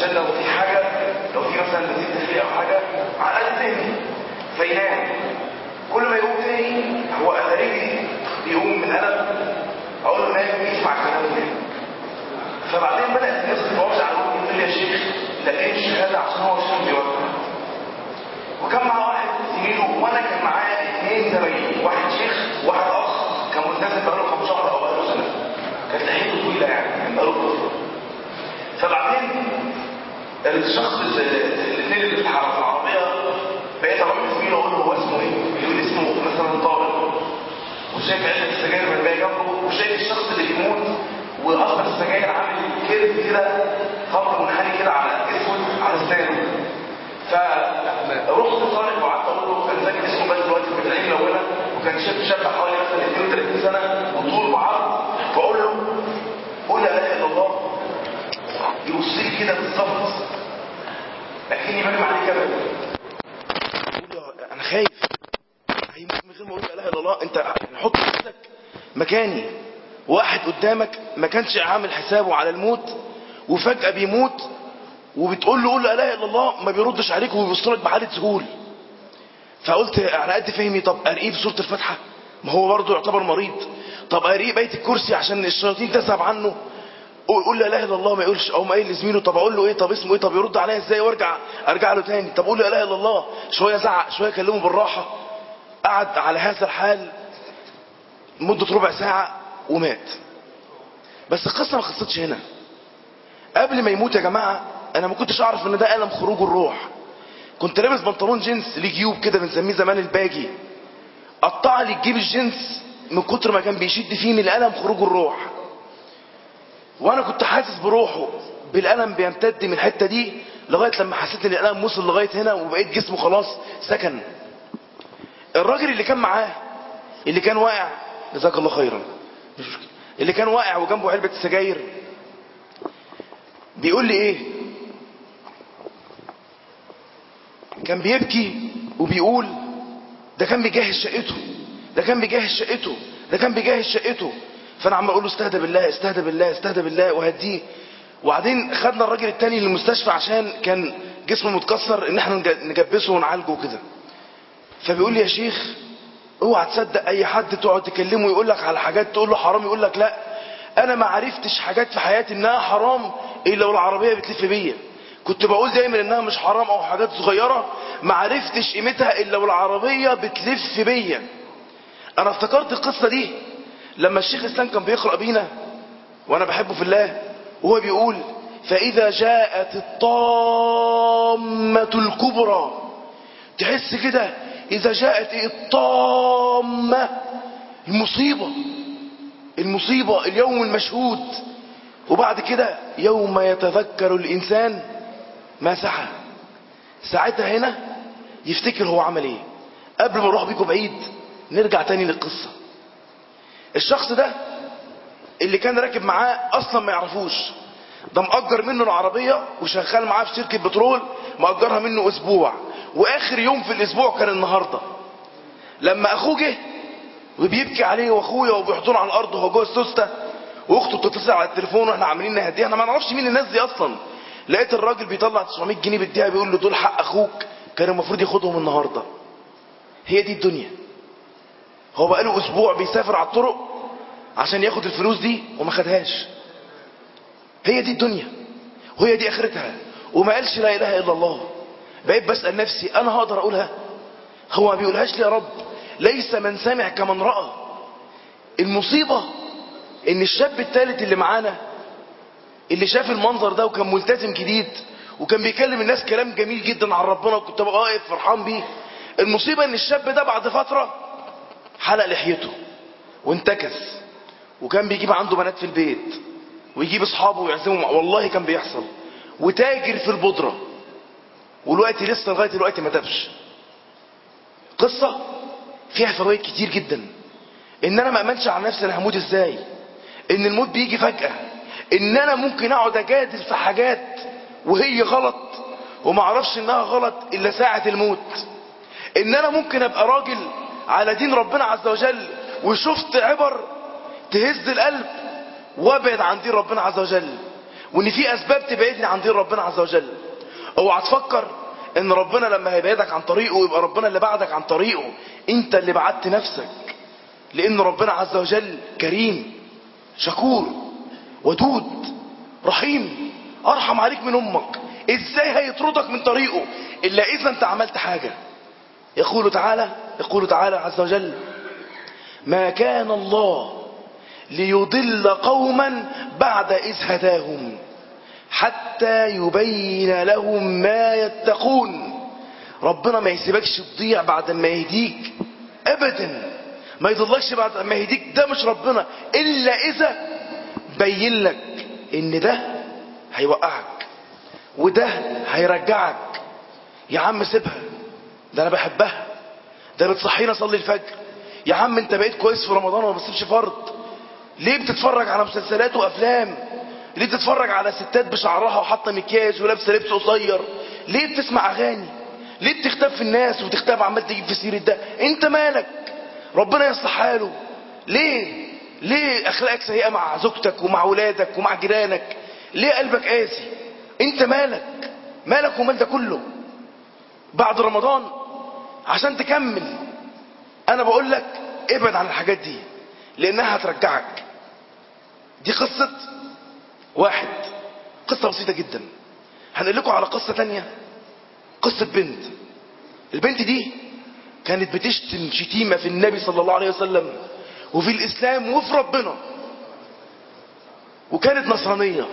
عشان لو في حاجه لو في مثلا نزيد داخلي او حاجه على قد ذهني فينام كل ما يقوم تاني هو انا رجلي بيقوم من الم اقول له نايم يسمع كلامه تاني فبعدين بدات الناس تتواصل على الوقت يقول لي يا شيخ لقيت الشهاده عشان هو الشيخ بيوقع وكان معاه واحد زميله وانا كان معايا اثنين زمايلي واحد شيخ وواحد اخ كان ملتزم بقاله كام شهر او بقاله سنه كانت لحيته طويله يعني كان بقاله طفل فبعدين الشخص الاثنين اللي في الحرم العربيه بقيت اروح لزميله اقول له هو اسمه ايه؟ يقول لي اسمه مثلا طارق وشايف علبه السجاير من باقي جنبه وشايف الشخص اللي بيموت واصلا السجاير عامل كيرف كده خط منحني كده على اسود على اسنانه فرحت لطارق وقعدت اقول له انا فاكر اسمه بس دلوقتي في العين الاولى وكان شاب شاب حوالي مثلا 32 سنه وطول بعرض فاقول له قول لا اله الا الله يبص لي كده بالظبط اكني برمي عليه كده انا خايف هيموت من غير ما اقول لا اله الا الله انت حط نفسك مكاني واحد قدامك ما كانش عامل حسابه على الموت وفجأة بيموت وبتقول له قول لا اله الا الله ما بيردش عليك وبيبص لك بحالة ذهول فقلت على قد فهمي طب ارقيه بسورة الفاتحة ما هو برضه يعتبر مريض طب ارقيه بيت الكرسي عشان الشياطين تذهب عنه قول لا اله الا الله ما يقولش او ما قايل لزميله طب اقول له ايه طب اسمه ايه طب يرد عليا ازاي وارجع ارجع له تاني طب قول لا اله الا الله شويه زعق شويه كلمه بالراحه قعد على هذا الحال مده ربع ساعه ومات بس القصه ما خلصتش هنا قبل ما يموت يا جماعه انا ما كنتش اعرف ان ده الم خروج الروح كنت لابس بنطلون جينز ليه جيوب كده بنسميه زمان الباجي قطع لي الجيب الجينز من كتر ما كان بيشد فيه من الالم خروج الروح وانا كنت حاسس بروحه بالالم بيمتد من الحته دي لغايه لما حسيت ان الالم وصل لغايه هنا وبقيت جسمه خلاص سكن الراجل اللي كان معاه اللي كان واقع جزاك الله خيرا مش مشكله اللي كان واقع وجنبه علبه السجاير بيقول لي ايه كان بيبكي وبيقول ده كان بيجهز شقته ده كان بيجهز شقته ده كان بيجهز شقته فانا عمال اقول له استهدى بالله استهدى بالله استهدى بالله وهديه وبعدين خدنا الراجل التاني للمستشفى عشان كان جسمه متكسر ان احنا نجبسه ونعالجه وكده فبيقول لي يا شيخ اوعى تصدق اي حد تقعد تكلمه يقول لك على حاجات تقول له حرام يقول لك لا انا ما عرفتش حاجات في حياتي انها حرام الا والعربيه بتلف بيا كنت بقول دايما انها مش حرام او حاجات صغيره ما عرفتش قيمتها الا والعربيه بتلف بيا انا افتكرت القصه دي لما الشيخ الاسلام كان بيقرا بينا وانا بحبه في الله وهو بيقول فاذا جاءت الطامه الكبرى تحس كده اذا جاءت الطامه المصيبه المصيبه اليوم المشهود وبعد كده يوم يتذكر الانسان ما سعى ساعتها هنا يفتكر هو عمل ايه قبل ما نروح بيكم بعيد نرجع تاني للقصه الشخص ده اللي كان راكب معاه اصلا ما يعرفوش ده مأجر منه العربية وشغال معاه في شركة بترول مأجرها منه اسبوع واخر يوم في الاسبوع كان النهاردة لما اخوه جه وبيبكي عليه واخويا وبيحضنه على الارض وهو جوه السوسته واخته بتتصل على التليفون واحنا عاملين نهديها احنا ما نعرفش مين الناس دي اصلا لقيت الراجل بيطلع 900 جنيه بيديها بيقول له دول حق اخوك كان المفروض ياخدهم النهارده هي دي الدنيا هو بقاله اسبوع بيسافر على الطرق عشان ياخد الفلوس دي وما خدهاش هي دي الدنيا وهي دي اخرتها وما قالش لا اله الا الله بقيت بسال نفسي انا هقدر اقولها هو ما بيقولهاش لي يا رب ليس من سمع كمن راى المصيبه ان الشاب الثالث اللي معانا اللي شاف المنظر ده وكان ملتزم جديد وكان بيكلم الناس كلام جميل جدا عن ربنا وكنت ببقى واقف فرحان بيه المصيبه ان الشاب ده بعد فتره حلق لحيته وانتكس وكان بيجيب عنده بنات في البيت ويجيب اصحابه ويعزمهم والله كان بيحصل وتاجر في البودره والوقت لسه لغايه دلوقتي ما تابش قصه فيها فوائد كتير جدا ان انا ما امنش على نفسي انا هموت ازاي ان الموت بيجي فجاه ان انا ممكن اقعد اجادل في حاجات وهي غلط وما اعرفش انها غلط الا ساعه الموت ان انا ممكن ابقى راجل على دين ربنا عز وجل وشفت عبر تهز القلب وابعد عن دين ربنا عز وجل وان في اسباب تبعدني عن دين ربنا عز وجل اوعى تفكر ان ربنا لما هيبعدك عن طريقه يبقى ربنا اللي بعدك عن طريقه انت اللي بعدت نفسك لان ربنا عز وجل كريم شكور ودود رحيم ارحم عليك من امك ازاي هيطردك من طريقه الا اذا انت عملت حاجة يقول تعالى يقول تعالى عز وجل ما كان الله ليضل قوما بعد إذ هداهم حتى يبين لهم ما يتقون ربنا ما يسيبكش تضيع بعد ما يهديك أبدا ما يضلكش بعد ما يهديك ده مش ربنا إلا إذا بين لك إن ده هيوقعك وده هيرجعك يا عم سيبها ده أنا بحبها ده بتصحينا أصلي الفجر يا عم أنت بقيت كويس في رمضان وما بتسيبش فرض ليه بتتفرج على مسلسلات وافلام ليه بتتفرج على ستات بشعرها وحاطه مكياج ولابسه لبس قصير ليه بتسمع اغاني ليه بتختاب في الناس وتختاب عمال تجيب في سيره ده انت مالك ربنا يصلح حاله ليه ليه اخلاقك سيئه مع زوجتك ومع ولادك ومع جيرانك ليه قلبك قاسي انت مالك مالك ومال ده كله بعد رمضان عشان تكمل انا بقول لك ابعد عن الحاجات دي لانها هترجعك دي قصة واحد قصة بسيطة جدا هنقول لكم على قصة تانية قصة بنت البنت دي كانت بتشتم شتيمة في النبي صلى الله عليه وسلم وفي الإسلام وفي ربنا وكانت نصرانية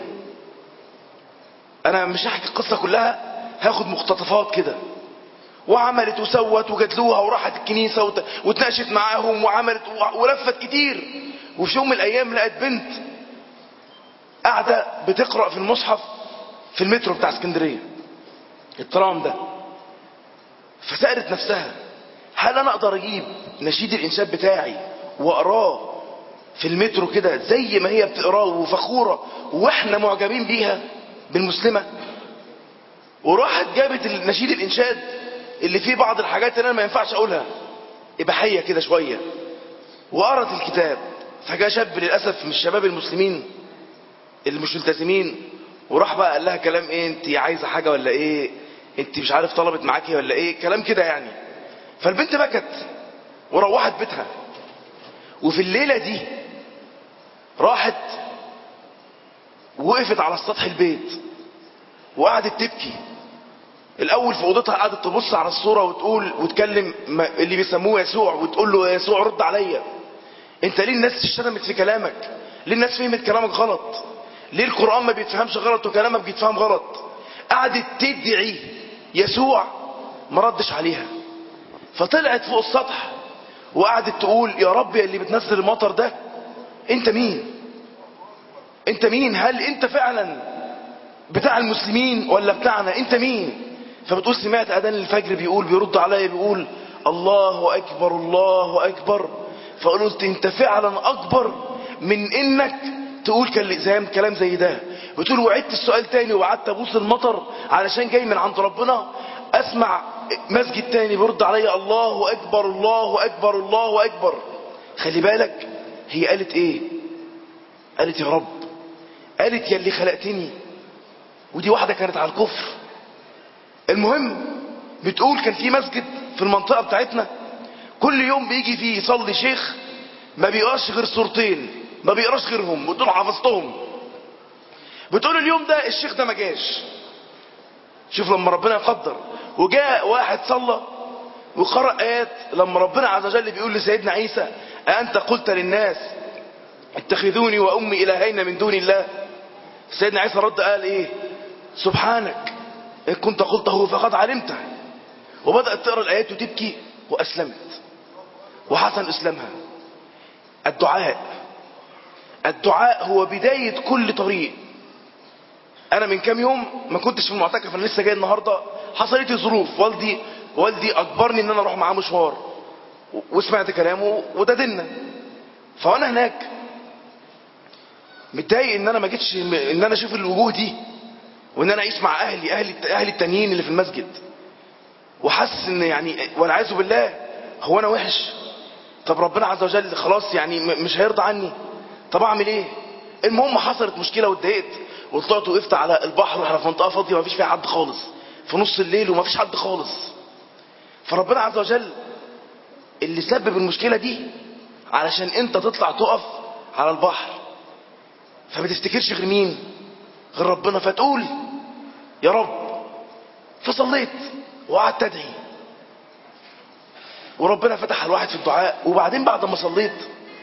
أنا مش هحكي القصة كلها هاخد مقتطفات كده وعملت وسوت وجدلوها وراحت الكنيسة وت... وتناقشت معاهم وعملت و... ولفت كتير وفي يوم من الأيام لقت بنت قاعدة بتقرأ في المصحف في المترو بتاع اسكندرية الترام ده فسألت نفسها هل أنا أقدر أجيب نشيد الإنشاد بتاعي وأقراه في المترو كده زي ما هي بتقراه وفخورة وإحنا معجبين بيها بالمسلمة وراحت جابت نشيد الإنشاد اللي فيه بعض الحاجات اللي انا ما ينفعش اقولها اباحيه كده شويه وقرت الكتاب فجاء شاب للاسف من الشباب المسلمين اللي مش ملتزمين وراح بقى قال لها كلام ايه انت عايزه حاجه ولا ايه انت مش عارف طلبت معاكي ولا ايه كلام كده يعني فالبنت بكت وروحت بيتها وفي الليله دي راحت وقفت على سطح البيت وقعدت تبكي الاول في اوضتها قعدت تبص على الصوره وتقول وتكلم اللي بيسموه يسوع وتقول له يا يسوع رد عليا انت ليه الناس اشتمت في كلامك ليه الناس فهمت كلامك غلط ليه القران ما بيتفهمش غلط وكلامك بيتفهم غلط قعدت تدعي يسوع ما ردش عليها فطلعت فوق السطح وقعدت تقول يا رب يا اللي بتنزل المطر ده انت مين انت مين هل انت فعلا بتاع المسلمين ولا بتاعنا انت مين فبتقول سمعت اذان الفجر بيقول بيرد عليا بيقول الله اكبر الله اكبر فقلت انت فعلا اكبر من انك تقول كلام كلام زي ده بتقول وعدت السؤال تاني وقعدت ابوس المطر علشان جاي من عند ربنا اسمع مسجد تاني بيرد عليا الله اكبر الله اكبر الله اكبر خلي بالك هي قالت ايه قالت يا رب قالت يا اللي خلقتني ودي واحدة كانت على الكفر المهم بتقول كان في مسجد في المنطقة بتاعتنا كل يوم بيجي فيه يصلي شيخ ما بيقراش غير صورتين ما بيقراش غيرهم بتقول حفظتهم بتقول اليوم ده الشيخ ده ما جاش شوف لما ربنا يقدر وجاء واحد صلى وقرأ آيات لما ربنا عز وجل بيقول لسيدنا عيسى أأنت قلت للناس اتخذوني وأمي إلهين من دون الله سيدنا عيسى رد قال إيه سبحانك إن كنت قلته فقد علمته وبدأت تقرأ الآيات وتبكي وأسلمت وحسن إسلامها الدعاء الدعاء هو بداية كل طريق أنا من كام يوم ما كنتش في المعتكف أنا لسه جاي النهاردة حصلت لي ظروف والدي والدي أجبرني إن أنا أروح معاه مشوار وسمعت كلامه وده ديننا فأنا هناك متضايق ان انا ما جيتش ان انا اشوف الوجوه دي وان انا اعيش مع اهلي اهلي اهلي التانيين اللي في المسجد وحاسس ان يعني والعياذ بالله هو انا وحش طب ربنا عز وجل خلاص يعني مش هيرضى عني طب اعمل ايه المهم حصلت مشكله واتضايقت وطلعت وقفت على البحر واحنا في منطقه فاضيه ما فيش فيها حد خالص في نص الليل وما فيش حد خالص فربنا عز وجل اللي سبب المشكله دي علشان انت تطلع تقف على البحر فما تفتكرش غير مين غير ربنا فتقول يا رب فصليت وقعدت تدعي وربنا فتح الواحد في الدعاء وبعدين بعد ما صليت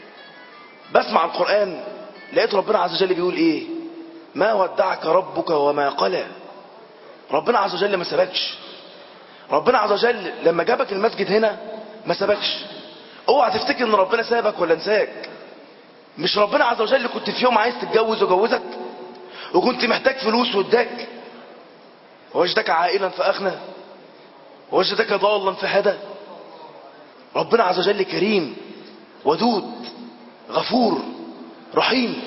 بسمع القرآن لقيت ربنا عز وجل بيقول ايه ما ودعك ربك وما قلى ربنا عز وجل ما سبكش ربنا عز وجل لما جابك المسجد هنا ما سبكش اوعى تفتكر ان ربنا سابك ولا نساك مش ربنا عز وجل كنت في يوم عايز تتجوز وجوزك وكنت محتاج فلوس واداك ووجدك عائلا فأغنى ووجدك ضالا فهدى ربنا عز وجل كريم ودود غفور رحيم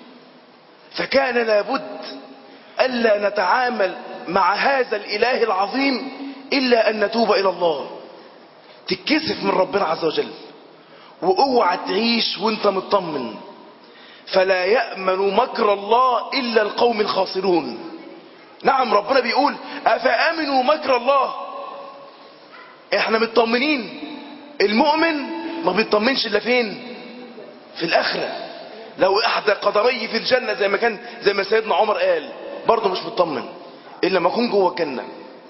فكان لابد ألا نتعامل مع هذا الإله العظيم إلا أن نتوب إلى الله تتكسف من ربنا عز وجل واوعى تعيش وانت مطمن فلا يأمن مكر الله إلا القوم الخاسرون نعم ربنا بيقول أفأمنوا مكر الله احنا مطمنين المؤمن ما بيطمنش الا فين في الآخرة لو احدى قدمي في الجنة زي ما كان زي ما سيدنا عمر قال برضه مش مطمن إلا ما أكون جوه الجنة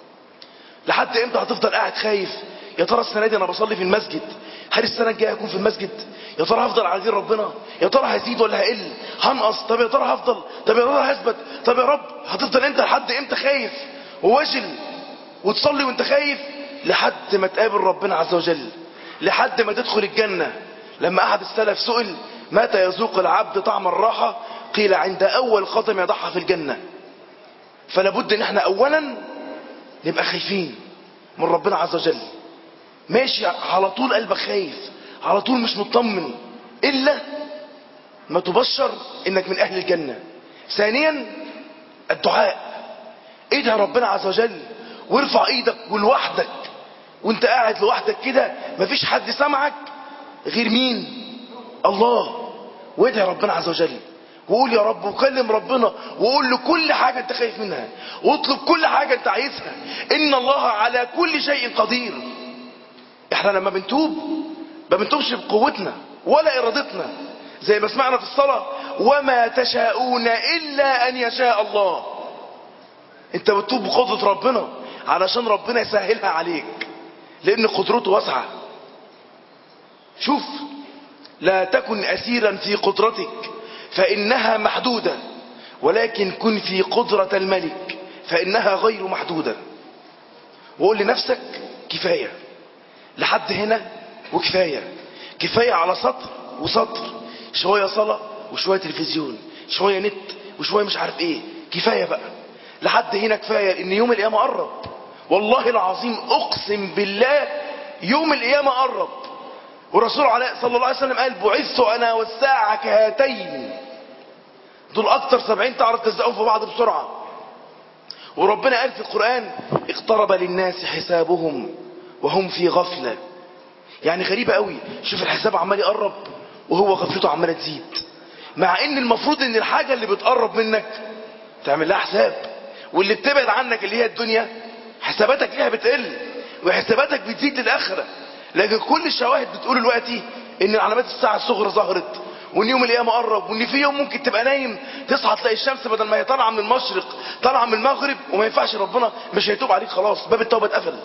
لحد امتى هتفضل قاعد خايف يا ترى السنة دي أنا بصلي في المسجد هل السنة الجاية هكون في المسجد يا ترى هفضل على دين ربنا يا ترى هزيد ولا هقل هنقص طب يا ترى هفضل طب يا ترى هثبت طب يا رب هتفضل انت لحد امتى خايف وواجل وتصلي وانت خايف لحد ما تقابل ربنا عز وجل لحد ما تدخل الجنة لما احد السلف سئل متى يذوق العبد طعم الراحة قيل عند اول قدم يضعها في الجنة فلابد ان احنا اولا نبقى خايفين من ربنا عز وجل ماشي على طول قلبك خايف على طول مش مطمن إلا ما تبشر إنك من أهل الجنة ثانيا الدعاء ادعي ربنا عز وجل وارفع ايدك ولوحدك وانت قاعد لوحدك كده مفيش حد سمعك غير مين الله وادعي ربنا عز وجل وقول يا رب وكلم ربنا وقول له كل حاجة انت خايف منها واطلب كل حاجة انت عايزها ان الله على كل شيء قدير احنا لما بنتوب ما بنتوبش بقوتنا ولا ارادتنا زي ما سمعنا في الصلاة وما تشاءون الا ان يشاء الله انت بتتوب بقدرة ربنا علشان ربنا يسهلها عليك لان قدرته واسعة شوف لا تكن اسيرا في قدرتك فانها محدودة ولكن كن في قدرة الملك فانها غير محدودة وقول لنفسك كفاية لحد هنا وكفاية كفاية على سطر وسطر شوية صلاة وشوية تلفزيون شوية نت وشوية مش عارف ايه كفاية بقى لحد هنا كفاية ان يوم القيامة قرب والله العظيم اقسم بالله يوم القيامة قرب والرسول عليه صلى الله عليه وسلم قال بعثت انا والساعة كهاتين دول اكتر سبعين تعرف تزقهم في بعض بسرعة وربنا قال في القرآن اقترب للناس حسابهم وهم في غفلة يعني غريبة قوي شوف الحساب عمال يقرب وهو غفلته عمالة تزيد مع ان المفروض ان الحاجة اللي بتقرب منك تعمل لها حساب واللي بتبعد عنك اللي هي الدنيا حساباتك ليها بتقل وحساباتك بتزيد للآخرة لكن كل الشواهد بتقول دلوقتي ان علامات الساعة الصغرى ظهرت وان يوم القيامة قرب وان في يوم ممكن تبقى نايم تصحى تلاقي الشمس بدل ما هي طالعة من المشرق طالعة من المغرب وما ينفعش ربنا مش هيتوب عليك خلاص باب التوبة اتقفل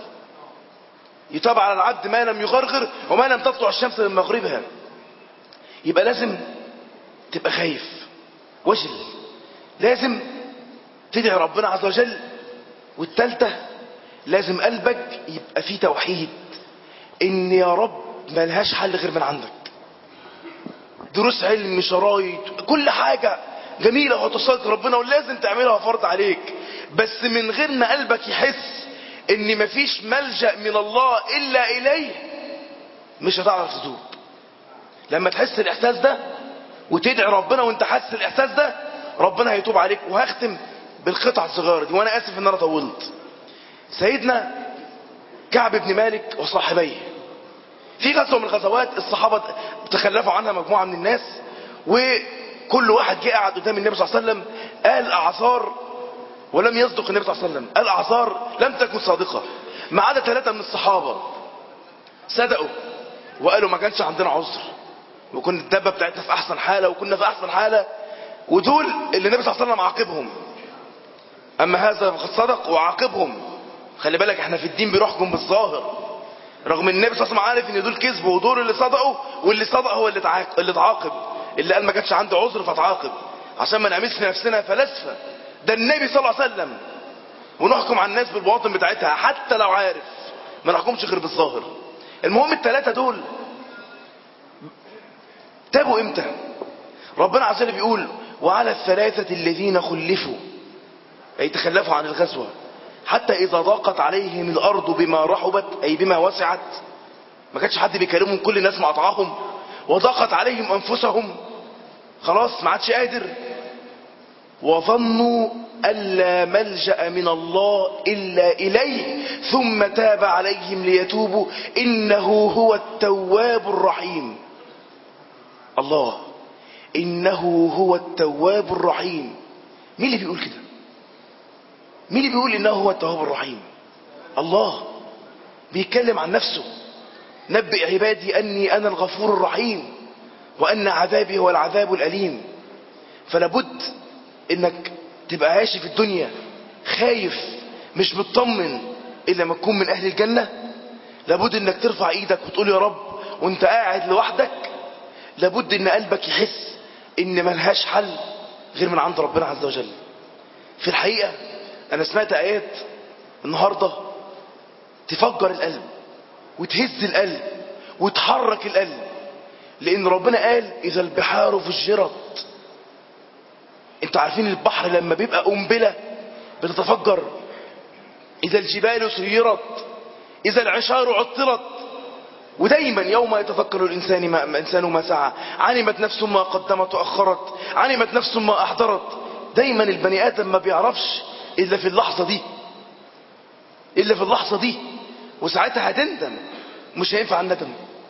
يتابع على العبد ما لم يغرغر وما لم تطلع الشمس من مغربها يبقى لازم تبقى خايف وجل لازم تدعي ربنا عز وجل والتالتة لازم قلبك يبقى فيه توحيد ان يا رب ملهاش حل غير من عندك دروس علم شرايط كل حاجة جميلة وهتصلك ربنا ولازم تعملها فرض عليك بس من غير ما قلبك يحس ان مفيش ملجأ من الله الا اليه مش هتعرف تتوب لما تحس الاحساس ده وتدعي ربنا وانت حاسس الاحساس ده ربنا هيتوب عليك وهختم بالقطعة الصغيرة دي وانا اسف ان انا طولت سيدنا كعب بن مالك وصاحبيه في غزوة من الغزوات الصحابة تخلفوا عنها مجموعة من الناس وكل واحد جه قعد قدام النبي صلى الله عليه وسلم قال اعذار ولم يصدق النبي صلى الله عليه وسلم قال اعذار لم تكن صادقة ما عدا ثلاثة من الصحابة صدقوا وقالوا ما كانش عندنا عذر وكنا الدبة بتاعتنا في احسن حالة وكنا في احسن حالة ودول اللي النبي صلى الله عليه وسلم عاقبهم اما هذا فقد صدق وعاقبهم خلي بالك احنا في الدين بنحكم بالظاهر رغم ان النبي صلى الله عليه وسلم عارف ان دول كذبوا ودول اللي صدقوا واللي صدق هو اللي تعاقب اللي اتعاقب اللي قال ما كانش عنده عذر فاتعاقب عشان ما نعملش نفسنا فلاسفه ده النبي صلى الله عليه وسلم ونحكم على الناس بالبواطن بتاعتها حتى لو عارف ما نحكمش غير بالظاهر المهم الثلاثه دول تابوا امتى ربنا عز وجل بيقول وعلى الثلاثه الذين خلفوا اي تخلفوا عن الغزوه حتى إذا ضاقت عليهم الأرض بما رحبت أي بما وسعت ما كانش حد بيكلمهم كل الناس مقطعهم وضاقت عليهم أنفسهم خلاص ما عادش قادر وظنوا ألا ملجأ من الله إلا إليه ثم تاب عليهم ليتوبوا إنه هو التواب الرحيم الله إنه هو التواب الرحيم مين اللي بيقول كده مين اللي بيقول انه هو التواب الرحيم الله بيتكلم عن نفسه نبئ عبادي اني انا الغفور الرحيم وان عذابي هو العذاب الاليم فلابد انك تبقى عايش في الدنيا خايف مش مطمن الا ما تكون من اهل الجنه لابد انك ترفع ايدك وتقول يا رب وانت قاعد لوحدك لابد ان قلبك يحس ان ملهاش حل غير من عند ربنا عز وجل في الحقيقه انا سمعت ايات النهاردة تفجر القلب وتهز القلب وتحرك القلب لان ربنا قال اذا البحار فجرت انتوا عارفين البحر لما بيبقى قنبلة بتتفجر اذا الجبال سيرت اذا العشار عطلت ودايما يوم يتفكر الانسان ما انسان ما سعى علمت نفس ما قدمت واخرت علمت نفس ما احضرت دايما البني ادم ما بيعرفش إلا في اللحظة دي إلا في اللحظة دي وساعتها هتندم مش هينفع الندم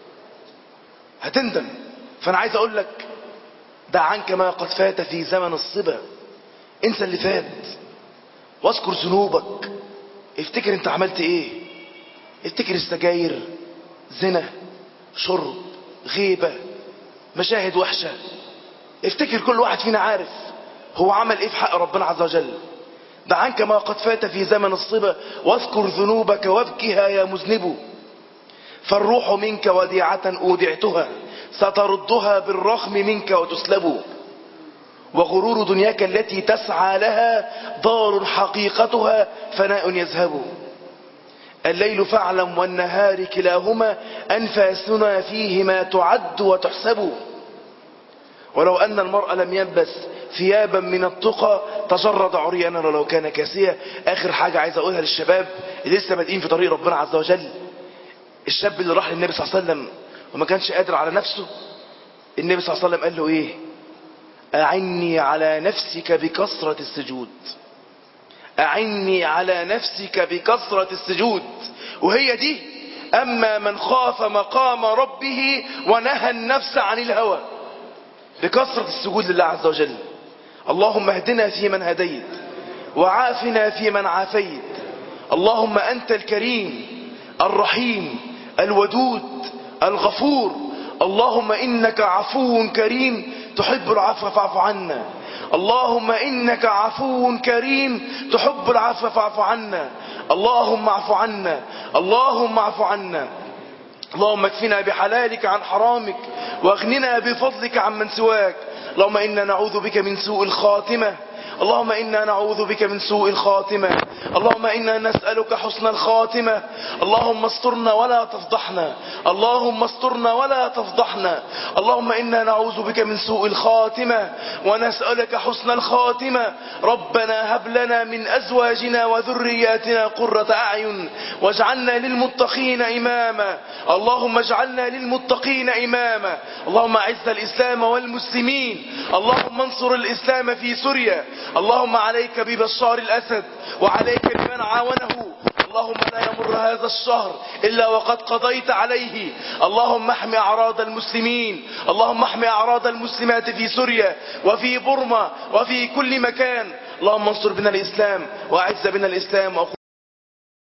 هتندم فأنا عايز أقول لك دع عنك ما قد فات في زمن الصبا انسى اللي فات واذكر ذنوبك افتكر انت عملت ايه افتكر السجاير زنا شرب غيبة مشاهد وحشة افتكر كل واحد فينا عارف هو عمل ايه في حق ربنا عز وجل دع عنك ما قد فات في زمن الصبا واذكر ذنوبك وابكها يا مذنب فالروح منك وديعة أودعتها ستردها بالرغم منك وتسلب وغرور دنياك التي تسعى لها دار حقيقتها فناء يذهب الليل فاعلم والنهار كلاهما أنفاسنا فيهما تعد وتحسب ولو أن المرء لم يلبس ثيابا من التقى تجرد عريانا ولو كان كاسيا آخر حاجة عايز أقولها للشباب اللي لسه بادئين في طريق ربنا عز وجل الشاب اللي راح للنبي صلى الله عليه وسلم وما كانش قادر على نفسه النبي صلى الله عليه وسلم قال له ايه أعني على نفسك بكثرة السجود أعني على نفسك بكثرة السجود وهي دي أما من خاف مقام ربه ونهى النفس عن الهوى بكثرة السجود لله عز وجل اللهم اهدنا في من هديت وعافنا في من عافيت اللهم أنت الكريم الرحيم الودود الغفور اللهم إنك عفو كريم تحب العفو فاعف عنا اللهم إنك عفو كريم تحب العفو فاعف عنا اللهم اعف عنا اللهم اعف عنا اللهم اكفنا بحلالك عن حرامك واغننا بفضلك عن من سواك اللهم إنا نعوذ بك من سوء الخاتمة اللهم إنا نعوذ بك من سوء الخاتمة اللهم إنا نسألك حسن الخاتمة اللهم استرنا ولا تفضحنا اللهم استرنا ولا تفضحنا اللهم إنا نعوذ بك من سوء الخاتمة ونسألك حسن الخاتمة ربنا هب لنا من أزواجنا وذرياتنا قرة أعين واجعلنا للمتقين إماما اللهم اجعلنا للمتقين إماما اللهم أعز الإسلام والمسلمين اللهم انصر الإسلام في سوريا اللهم عليك ببشار الأسد وعليك بمن عاونه اللهم لا يمر هذا الشهر إلا وقد قضيت عليه اللهم احمي أعراض المسلمين اللهم احمي أعراض المسلمات في سوريا وفي بورما وفي كل مكان اللهم انصر بنا الإسلام وأعز بنا الإسلام